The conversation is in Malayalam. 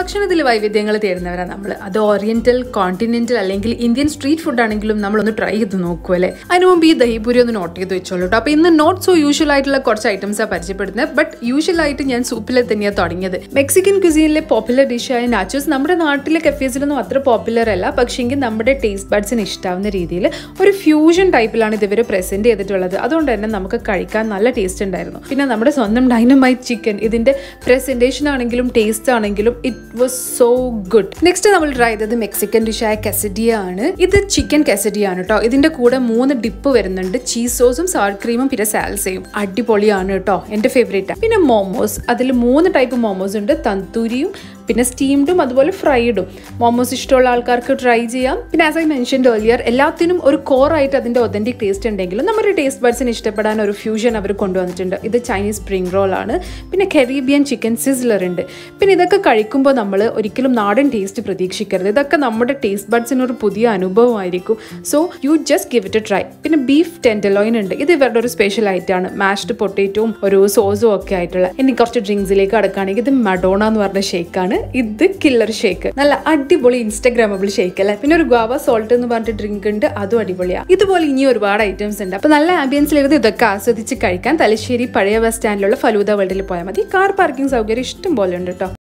ഭക്ഷണത്തിൽ വൈവിധ്യങ്ങൾ തേടുന്നവരാണ് നമ്മൾ അത് ഓറിയന്റൽ കോണ്ടിനെന്റൽ അല്ലെങ്കിൽ ഇന്ത്യൻ സ്ട്രീറ്റ് ഫുഡ് ആണെങ്കിലും നമ്മളൊന്ന് ട്രൈ ചെയ്ത് നോക്കും അല്ലേ അതിന് മുമ്പ് ഈ ദഹിപൂരി ഒന്ന് നോട്ട് ചെയ്ത് വെച്ചോളൂ കേട്ടോ അപ്പോൾ ഇന്ന് നോട്ട് സോ യൂഷ്വൽ ആയിട്ടുള്ള കുറച്ച് ഐറ്റംസാണ് പരിചയപ്പെടുന്നത് ബട്ട് യൂഷ്വൽ ആയിട്ട് ഞാൻ സൂപ്പിൽ തന്നെയാണ് തുടങ്ങിയത് മെക്സിക്കൻ ക്യുസീനിലെ പോപ്പുലർ ഡിഷായ നാച്ചോസ് നമ്മുടെ നാട്ടിലെ കഫേസിലൊന്നും അത്ര പോപ്പുലർ അല്ല പക്ഷേങ്കിൽ നമ്മുടെ ടേസ്റ്റ് ബഡ്സിന് ഇഷ്ടാവുന്ന രീതിയിൽ ഒരു ഫ്യൂഷൻ ടൈപ്പിലാണ് ഇത് ഇവർ പ്രസന്റ് ചെയ്തിട്ടുള്ളത് അതുകൊണ്ട് തന്നെ നമുക്ക് കഴിക്കാൻ നല്ല ടേസ്റ്റ് ഉണ്ടായിരുന്നു പിന്നെ നമ്മുടെ സ്വന്തം ഡൈനമൈറ്റ് ചിക്കൻ ഇതിന്റെ പ്രസന്റേഷൻ ആണെങ്കിലും ടേസ്റ്റ് ആണെങ്കിലും it was so good next നമ്മൾ ട്രൈ ചെയ്തത് മെക്സിക്കൻ ഡിഷായ കെസഡിയ ആണ് ഇത് ചിക്കൻ കെസഡിയ ആണ് കേട്ടോ ഇതിന്റെ കൂടെ മൂന്ന് ഡിപ്പ് വരുന്നുണ്ട് ചീസ് സോസും സോർ ക്രീമും പിന്നെ സാൽസയും അടിപൊളിയാണ് കേട്ടോ എന്റെ ഫേവറേറ്റ് പിന്നെ മോമോസ് അതിൽ മൂന്ന് ടൈപ്പ് മോമോസ് ഉണ്ട് തന്തൂരിയും പിന്നെ സ്റ്റീംഡും അതുപോലെ ഫ്രൈഡും മോമോസ് ഇഷ്ടമുള്ള ആൾക്കാർക്ക് ട്രൈ ചെയ്യാം പിന്നെ ആസ് ഐ മെൻഷൻ ഏർലിയർ എല്ലാത്തിനും ഒരു കോറായിട്ട് അതിന്റെ ഒതന്റിക് ടേസ്റ്റ് ഉണ്ടെങ്കിലും നമ്മുടെ ടേസ്റ്റ് ബഡ്സിന് ഇഷ്ടപ്പെടാൻ ഒരു ഫ്യൂഷൻ അവർ കൊണ്ടുവന്നിട്ടുണ്ട് ഇത് ചൈനീസ് സ്പ്രിംഗ് റോൾ ആണ് പിന്നെ കരീബിയൻ ചിക്കൻ സിസ്ലർ ഉണ്ട് പിന്നെ ഇതൊക്കെ കഴിക്കുമ്പോൾ നമ്മൾ ഒരിക്കലും നാടൻ ടേസ്റ്റ് പ്രതീക്ഷിക്കരുത് ഇതൊക്കെ നമ്മുടെ ടേസ്റ്റ് ബഡ്സിന് ഒരു പുതിയ അനുഭവമായിരിക്കും so you just give it a try പിന്നെ ബീഫ് ടെൻഡലോയിൻ ഉണ്ട് ഇത് ഇവരുടെ ഒരു സ്പെഷ്യൽ ആയിട്ടാണ് മാഷ്ഡ് പൊട്ടേറ്റോവും ഒരു സോസും ഒക്കെ ആയിട്ടുള്ള ഇനി കുറച്ച് ഡ്രിങ്ക്സിലേക്ക് അടക്കുകയാണെങ്കിൽ ഇത് മഡോണ എന്ന് പറഞ്ഞ ഷേക്കാണ് ഇത് കില്ലർ ഷേക്ക് നല്ല അടിപൊളി ഇൻസ്റ്റാഗ്രാമബിൾ ഷേക്ക് അല്ലേ പിന്നെ ഒരു ഗോവ സോൾട്ട് എന്ന് പറഞ്ഞിട്ട് ഡ്രിങ്ക് ഉണ്ട് അതും അടിപൊളിയാണ് ഇതുപോലെ ഇനി ഒരുപാട് ഐറ്റംസ് ഉണ്ട് അപ്പൊ നല്ല ആംബിയൻസിലിരുന്ന് ഇതൊക്കെ ആസ്വദിച്ച് കഴിക്കാൻ തലശ്ശേരി പഴയ ബസ് സ്റ്റാൻഡിലുള്ള ഫലൂദ വേൾഡിൽ പോയാൽ മതി കാർ പാർക്കിംഗ് സൗകര്യം ഇഷ്ടം പോലെ ഉണ്ട് കേട്ടോ